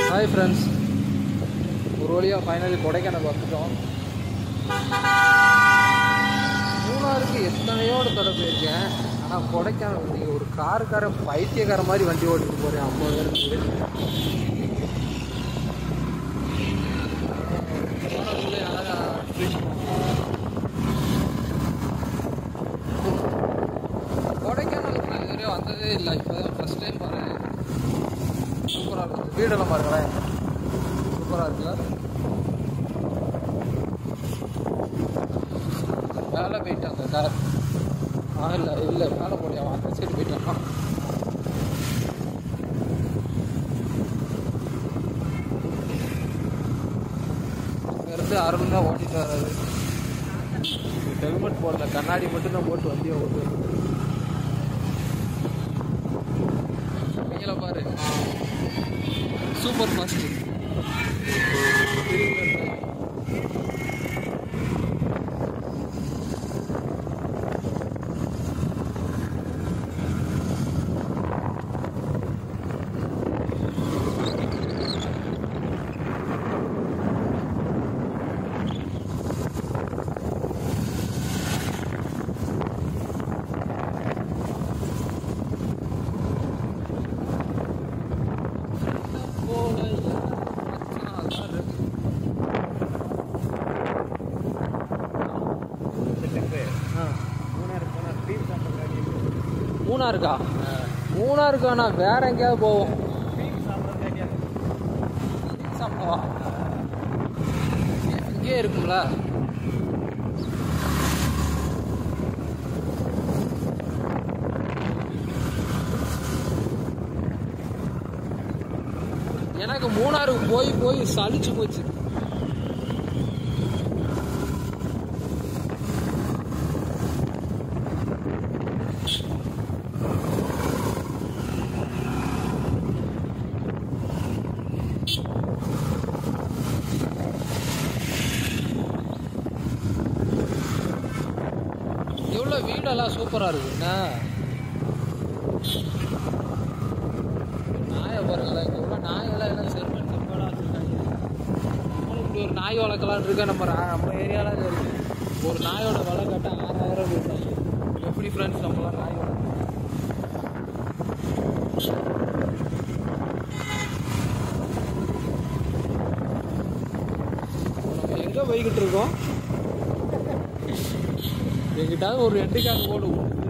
hi friends ஒரு வழியாக finally Kodaikanal வந்துட்டோம் மூணாருக்கு எத்தனையோ தடவை போயிருக்கேன் ஆனால் கொடைக்கானல் நீங்கள் ஒரு காருக்கார பைத்தியக்கார மாதிரி வண்டி ஓட்டிட்டு போகிறேன் ஐம்பது பேருக்கு கொடைக்கானல் நான் இதுவரையும் வந்ததே இல்லை இப்போ தான் ஃபஸ்ட் டைம் வரேன் சூப்பராக இருக்குது வீடெல்லாம் பாருங்களேன் சூப்பராக இருக்குல்ல மேலே போயிட்டாங்க கார் ஆ இல்லை இல்லை மேலே போடியா அந்த சைடு போயிட்டான் இங்கேருந்து அருண் தான் ஓட்டிட்டு வர்றாரு ஹெல்மெட் போடல கண்ணாடி மட்டும் தான் போட்டு வண்டியை ஓட்டுவாரு நீங்கள பாரு சூப்பர் ஃபாஸ்ட் மூணாருக்கா மூணாருக்காண்ணா வேற எங்கேயாவது போவோம் சாப்பிடவா இங்கேயே இருக்கும்ல எனக்கு மூணாருக்கு போய் போய் சலிச்சு போச்சு எவ்வளோ வீடெல்லாம் சூப்பராக இருக்குண்ணா நாயை பாருங்களேன் இங்கே உள்ள நாயெல்லாம் எல்லாம் செருமன் செருமலாக வச்சுருக்காங்க நம்மளும் இப்படி ஒரு நாய் வளர்க்கலான்னு இருக்கா நம்ம ரா- நம்ம ஏரியாவில் இருக்கு ஒரு நாயோட விலை கேட்டால் ஆறாயிரம் ரூபாய் எப்படி ஃப்ரெண்ட்ஸ் நம்மளாம் நாய் வளர்க்கணும் நம்ம எங்கே போய்கிட்டு இருக்கோம் எங்கிட்டாவது ஒரு எட்டுக்காக ஓடு